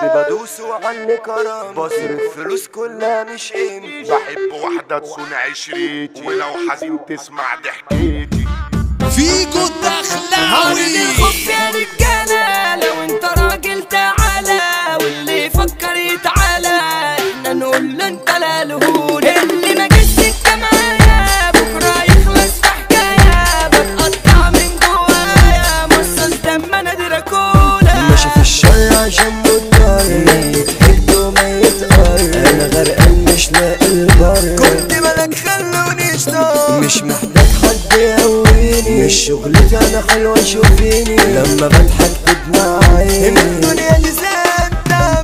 بدوس وعلي كرم بصرف فلوس كلها مش قيمتي بحب واحدة تصون عشرتي ولو حزين تسمع ضحكتي فيكو عاوزين الدخلاوي الخف يا رجالة لو انت راجل تعالى واللي يفكر يتعالى احنا نقول له انت لا لهون اللي ما جاش سكة معايا بكرة يخلص في حكاية بتقطع من جوايا مصاص دم انا دراكولا ماشي في الشر عشان مضطر ميت حد وميت قر انا غرقان مش لاقي البر كنت ملك خلوني اشتاق مش محتاج حد يقويني مش شغلتي انا حلوة شوفيني لما بضحك تدمع عيني الدنيا لسان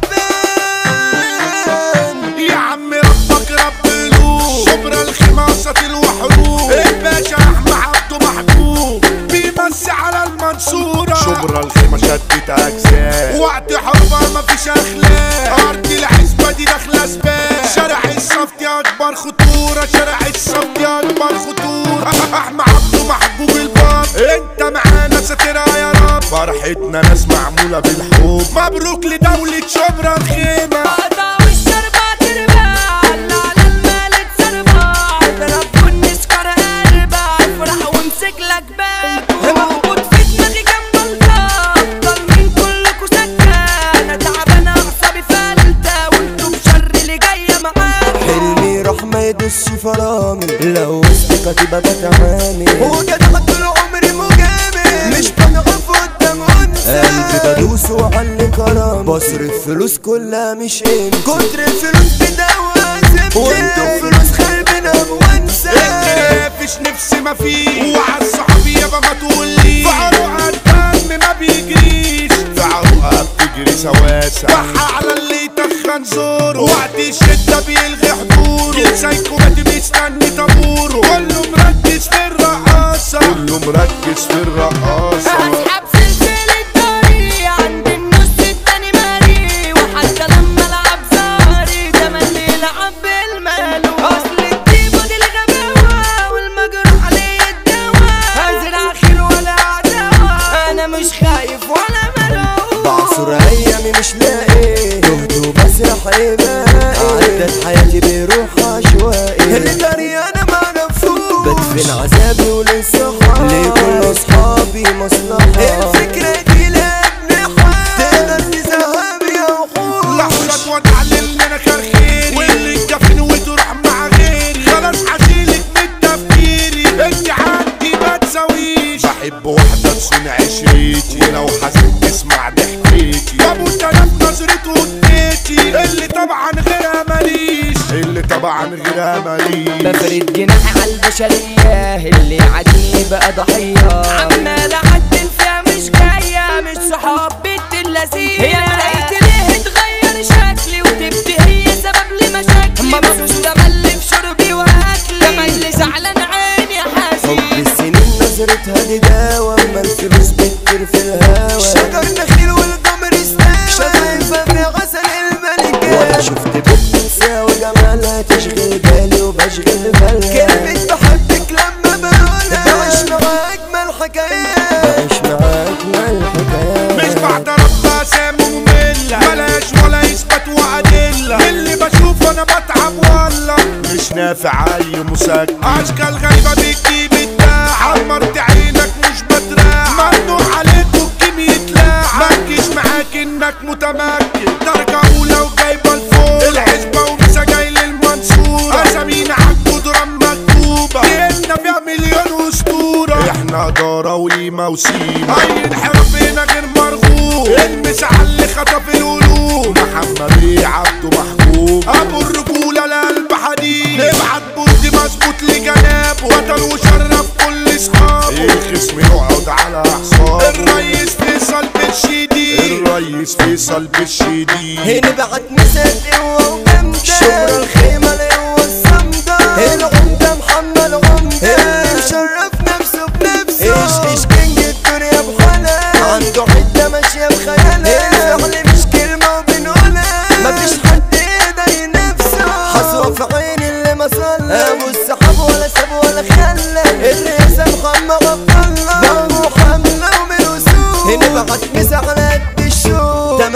تعبان يا عم ربك رب قلوب شبرا الخماسة الوحروب الباشا احمد عبده محبوب بيمسي على المنصورة شبرا الخيمة شدت اجزاء وقت حربة مفيش اخلاق ارض العزبة دي داخلة سباق شارع الصفت اكبر خطورة شارع الصفت اكبر خطورة احمد عبده محبوب الباب انت معانا ساترها يا رب فرحتنا ناس معمولة بالحب مبروك لدولة شبرا الخيمة قطع والشربة تربع على على المال تسربع اضرب والنسكر اربع افرح وامسك لك باب موجود في دماغي جنب الباب ضل من كلكوا سكة انا تعبانة اعصابي فلتة وانتوا بشر اللي جاية معاكم حلمي راح ما يدوس فرامل لو وسط كتيبة بتعامل وجدع طول عمري مجامل مش بنقف قدام انثى قلبي بدوس وعلي كرم بصرف فلوس كلها مش قيمتي كتر الفلوس بدوا زبدة وانتوا فلوس خربنا وانسى مفيش نفسي ما فيه وعلى الصحاب يابا ما تقولي في عروقها الدم ما بيجريش في عروقها بتجري سواسة بحى على اللي يتخن زوره وقت الشدة بيلغي حضوره السايكوباتي بيستني طابوره كله مركز في الرقاصة كله مركز في الرقاصة هسحب سلسلة داري عند النص التاني ماري وحتى لما العب زاري تملي لعب بالمالو اصل الطيبة دي الغباوة والمجروح عليه الدواء هزرع خير ولا عداوة انا مش خايف ولا ملوم بعصر ايامي مش لاقي تهت وبسرح ايه باقي عدت حياتي بروح عشوائي اللي داري انا ما نفوش بدفن عذابي وللصحاب ليه كل اصحابي مصلحة الفكرة دي لابن حال تقدر تذهب يا وحوش لحظة وتعلل لنا خير واللي تجفن وتروح مع غيري خلاص هشيلك من تفكيري انت عندي ما تساويش بحب واحدة تصون عشرتي ولو حزين تسمع ضحكتي بموت انا في نظرته وديتي اللي طبعا غيرها ماليش اللي طبعا غيرها ماليش بفرد جناحي على البشرية اللي عادي بقى ضحية عمال اعدل فيها مش جاية مش صحاب بنت اللذيذة هي لقيت ليه اتغير شكلي وتبدي هي سبب لمشاكلي مبسوط تملي في شربي واكلي تملي زعلان عيني حب حزين السنين نظرتها دي دواء اما الفلوس بتطير في الهوا شجر نخيل والقمر استوى شفايفها في عسل الملكة ولا شفت بنت تساوي جمالها تشغل بالي وبشغل بالها كلمة بحبك لما بقولها بعيش مع أجمل حكايات بعيش مع أجمل حكايات مش بعترف بأسامي مملة بلاش ولا يثبت وأدلة اللي بشوفه أنا بتعب والله مش نافع أي مساك أشكال غريبة بتجيب الداع عمرت عينك مش بتراع ممنوع عليك الجيم يتلاع مركز معاك إنك متمكن درجة أولى وجايبة لفوق الحسبة ومسا جاي للمنصورة أسامينا عالجدرة مكتوبة جبنا فيها مليون أسطورة احنا إدارة وليمة وسيمة أي انحراف هنا غير مرغوب المساحة اللي خطف القلوب محمد بيه عبده محبوب أبو الرجولة لقلب حديد نبعت بوز مظبوط لجنابه وطن وشرف كل صحابه الخصم يقعد على أعصابه الريس فيصل بالشديد الريس فيصل بالشديد هنا بعت مسد قوة وجامدة شبر الخيمة القوة الصمدة العمدة محمد عمدة اللي مشرف نفسه بنفسه ايش ايش كينج الدنيا بحالها عنده حتة ماشية بخيالها الفعل مش كلمة وبنقولها مفيش حد يقدر ينافسه حصوة في عين اللي ما صلى ابو السحاب ولا ساب ولا خلى الرئاسة محمد عبد الله ضربه حملة ومن وسوق هنا بعت مسا على قد الشوق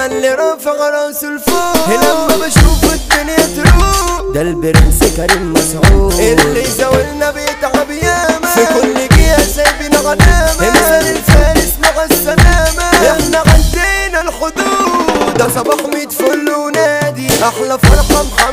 تملي رافع راسه لفوق لما بشوف الدنيا تروق ده البرنس كريم مسعود اللي زاولنا بيتعب ياما في كل جهة سايبين غنامة مثال الفارس مع السلامة احنا عدينا الحدود ده صباح ميت فل ونادي احلى فرحة محمد